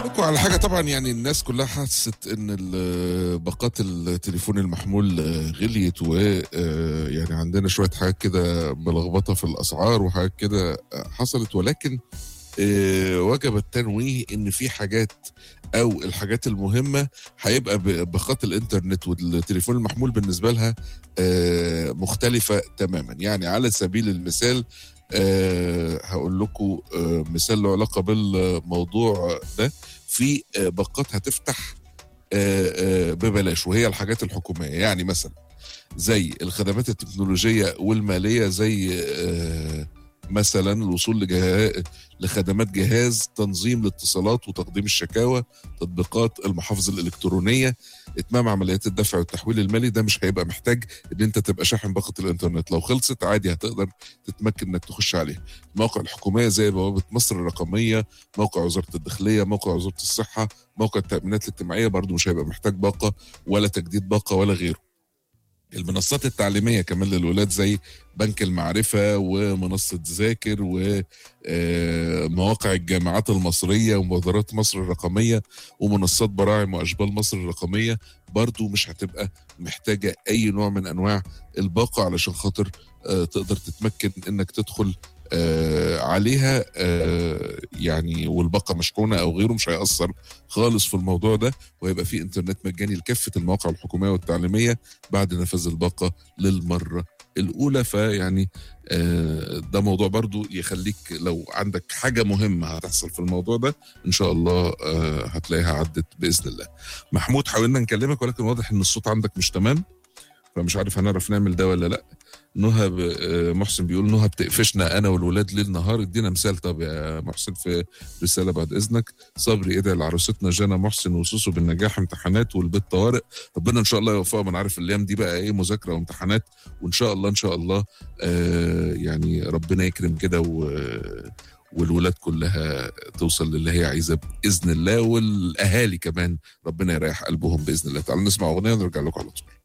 لكم على حاجه طبعا يعني الناس كلها حست ان ال- باقات التليفون المحمول آه، غليت و آه، يعني عندنا شويه حاجات كده ملخبطه في الاسعار وحاجات كده آه، حصلت ولكن آه، وجب التنويه ان في حاجات او الحاجات المهمه هيبقى ب- باقات الانترنت والتليفون المحمول بالنسبه لها آه، مختلفه تماما يعني على سبيل المثال آه، هقول لكم آه، مثال له علاقه بالموضوع ده في آه، باقات هتفتح آه، آه، ببلاش وهي الحاجات الحكوميه يعني مثلا زي الخدمات التكنولوجيه والماليه زي آه، مثلا الوصول لجها... لخدمات جهاز تنظيم الاتصالات وتقديم الشكاوى تطبيقات المحافظ الالكترونيه اتمام عمليات الدفع والتحويل المالي ده مش هيبقى محتاج ان انت تبقى شاحن باقه الانترنت لو خلصت عادي هتقدر تتمكن انك تخش عليها المواقع الحكوميه زي بوابه مصر الرقميه موقع وزاره الداخليه موقع وزاره الصحه موقع التامينات الاجتماعيه برضو مش هيبقى محتاج باقه ولا تجديد باقه ولا غيره المنصات التعليميه كمان للولاد زي بنك المعرفه ومنصه ذاكر ومواقع الجامعات المصريه ومبادرات مصر الرقميه ومنصات براعم واشبال مصر الرقميه برضو مش هتبقى محتاجه اي نوع من انواع الباقه علشان خاطر آه، تقدر تتمكن انك تدخل آه، عليها آه، يعني والباقه مشحونه او غيره مش هيأثر خالص في الموضوع ده وهيبقى في انترنت مجاني لكافه المواقع الحكوميه والتعليميه بعد نفاذ الباقه للمره الاولى فيعني آه، ده موضوع برضو يخليك لو عندك حاجه مهمه هتحصل في الموضوع ده ان شاء الله آه، هتلاقيها عدت باذن الله محمود حاولنا نكلمك ولكن واضح ان الصوت عندك مش تمام فمش عارف هنعرف نعمل ده ولا لا نهى ب- آه، محسن بيقول نهى بتقفشنا انا والولاد ليل نهار ادينا مثال طب يا محسن في رساله بعد اذنك صبري ادعي لعروستنا جانا محسن وسوسو بالنجاح امتحانات والبيت طوارئ ربنا ان شاء الله يوفقهم انا عارف الايام دي بقى ايه مذاكره وامتحانات وان شاء الله ان شاء الله آه يعني ربنا يكرم كده و- والولاد كلها توصل للي هي عايزاه باذن الله والاهالي كمان ربنا يريح قلبهم باذن الله تعالوا نسمع اغنيه ونرجع لكم على طول